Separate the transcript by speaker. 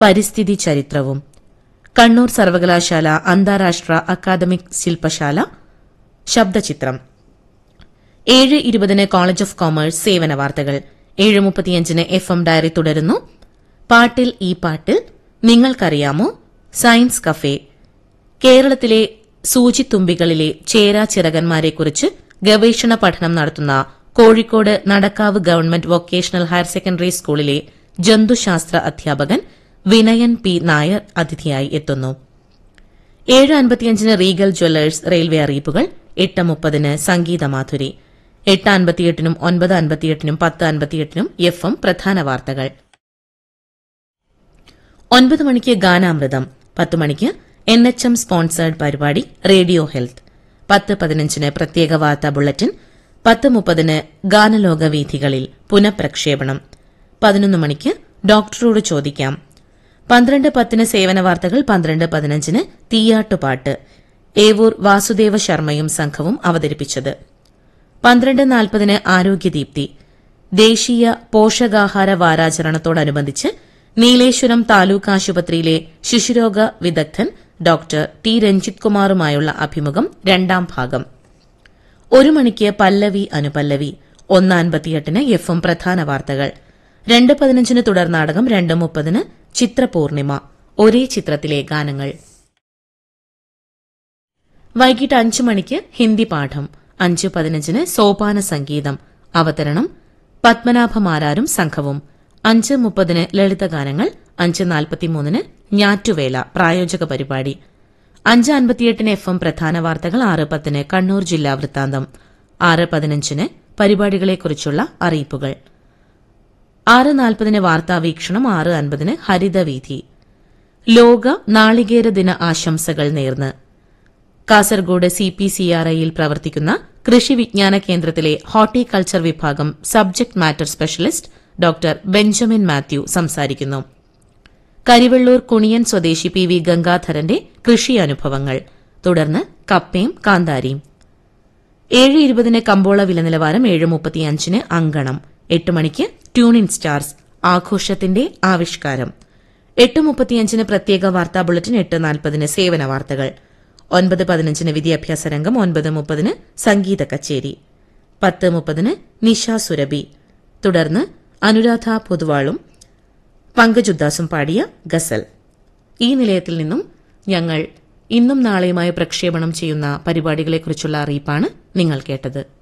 Speaker 1: പരിസ്ഥിതി ചരിത്രവും കണ്ണൂർ സർവകലാശാല അന്താരാഷ്ട്ര അക്കാദമിക് ശില്പശാല ശബ്ദചിത്രം ഏഴ് ഇരുപതിന് കോളേജ് ഓഫ് കോമേഴ്സ് സേവന വാർത്തകൾ ഏഴ് മുപ്പത്തിയഞ്ചിന് എഫ് എം ഡയറി തുടരുന്നു പാട്ടിൽ ഈ പാട്ടിൽ നിങ്ങൾക്കറിയാമോ സയൻസ് കഫേ കേരളത്തിലെ സൂചിത്തുമ്പികളിലെ ചേരാ ചിറകന്മാരെക്കുറിച്ച് ഗവേഷണ പഠനം നടത്തുന്ന Kozhikode Nadakkavu government vocational higher secondary സ്കൂളിലെ ജന്തുശാസ്ത്ര അധ്യാപകൻ വിനയൻ പി നായർ അതിഥിയായി എത്തുന്നു ഏഴ് അൻപത്തിയഞ്ചിന് റീഗൽ ജ്വല്ലേഴ്സ് റെയിൽവേ അറിയിപ്പുകൾ എട്ട് മുപ്പതിന് സംഗീതമാധുരി എട്ട് അൻപത്തിയെട്ടിനും ഒൻപത് അൻപത്തിയെട്ടിനും പത്ത് അൻപത്തിയെട്ടിനും എഫ് എം പ്രധാന വാർത്തകൾ ഒൻപത് മണിക്ക് ഗാനാമൃതം പത്ത് മണിക്ക് എൻ എച്ച് എം സ്പോൺസേഡ് പരിപാടി റേഡിയോ ഹെൽത്ത് പത്ത് പതിനഞ്ചിന് പ്രത്യേക വാർത്താ ബുള്ളറ്റിൻ പത്ത് മുപ്പതിന് ഗാനലോക വീഥികളിൽ പുനഃപ്രക്ഷേപണം പതിനൊന്ന് മണിക്ക് ഡോക്ടറോട് ചോദിക്കാം പന്ത്രണ്ട് പത്തിന് സേവന വാർത്തകൾ പന്ത്രണ്ട് പതിനഞ്ചിന് തീയാട്ടുപാട്ട് ഏവൂർ വാസുദേവ ശർമ്മയും സംഘവും അവതരിപ്പിച്ചത് പന്ത്രണ്ട് നാൽപ്പതിന് ആരോഗ്യദീപ്തി ദേശീയ പോഷകാഹാര വാരാചരണത്തോടനുബന്ധിച്ച് നീലേശ്വരം താലൂക്ക് ആശുപത്രിയിലെ ശിശുരോഗ വിദഗ്ധൻ ഡോക്ടർ ടി രഞ്ജിത് കുമാറുമായുള്ള അഭിമുഖം രണ്ടാം ഭാഗം ഒരു മണിക്ക് പല്ലവി അനുപല്ലവി ഒന്ന് അൻപത്തിയെട്ടിന് എഫ് എം പ്രധാന വാർത്തകൾ രണ്ട് പതിനഞ്ചിന് തുടർ നാടകം രണ്ട് മുപ്പതിന് ചിത്രപൂർണിമ ഒരേ ചിത്രത്തിലെ ഗാനങ്ങൾ വൈകിട്ട് അഞ്ചു മണിക്ക് ഹിന്ദി പാഠം അഞ്ചു പതിനഞ്ചിന് സോപാന സംഗീതം അവതരണം പത്മനാഭമാരാരും സംഘവും അഞ്ച് മുപ്പതിന് ലളിതഗാനങ്ങൾ അഞ്ച് നാൽപ്പത്തിമൂന്നിന് ഞാറ്റുവേല പ്രായോജക പരിപാടി അഞ്ച് അൻപത്തിയെട്ടിന് എഫ് എം പ്രധാന വാർത്തകൾ ആറ് പത്തിന് കണ്ണൂർ ജില്ലാ വൃത്താന്തം ആറ് പതിനഞ്ചിന് പരിപാടികളെക്കുറിച്ചുള്ള അറിയിപ്പുകൾ ആറ് നാൽപ്പതിന് വാർത്താവീക്ഷണം ആറ് അൻപതിന് ഹരിതവീഥി ലോക നാളികേര ദിന ആശംസകൾ നേർന്ന് Kasaragod C P C R ഐയിൽ പ്രവർത്തിക്കുന്ന കൃഷി വിജ്ഞാന കേന്ദ്രത്തിലെ ഹോർട്ടികൾച്ചർ വിഭാഗം subject matter specialist doctor Benjamin Mathew സംസാരിക്കുന്നു കരിവെള്ളൂർ കുണിയൻ സ്വദേശി പി വി ഗംഗാധരന്റെ കൃഷി അനുഭവങ്ങൾ തുടർന്ന് കപ്പയും കാന്താരിയും ഏഴ് ഇരുപതിന് കമ്പോള വില നിലവാരം ഏഴ് മുപ്പത്തിയഞ്ചിന് അങ്കണം എട്ട് മണിക്ക് ട്യൂണിൻ സ്റ്റാർസ് ആഘോഷത്തിന്റെ ആവിഷ്കാരം എട്ട് മുപ്പത്തിയഞ്ചിന് പ്രത്യേക വാർത്താ ബുള്ളറ്റിൻ എട്ട് നാൽപ്പതിന് സേവന വാർത്തകൾ ഒൻപത് പതിനഞ്ചിന് വിദ്യാഭ്യാസ രംഗം ഒൻപത് മുപ്പതിന് സംഗീത കച്ചേരി പത്ത് മുപ്പതിന് നിഷ സുരഭി തുടർന്ന് അനുരാധ പൊതുവാളും പങ്കജുദ്ദാസും പാടിയ ഗസൽ ഈ നിലയത്തിൽ നിന്നും ഞങ്ങൾ ഇന്നും നാളെയുമായി പ്രക്ഷേപണം ചെയ്യുന്ന പരിപാടികളെക്കുറിച്ചുള്ള അറിയിപ്പാണ് നിങ്ങൾ കേട്ടത്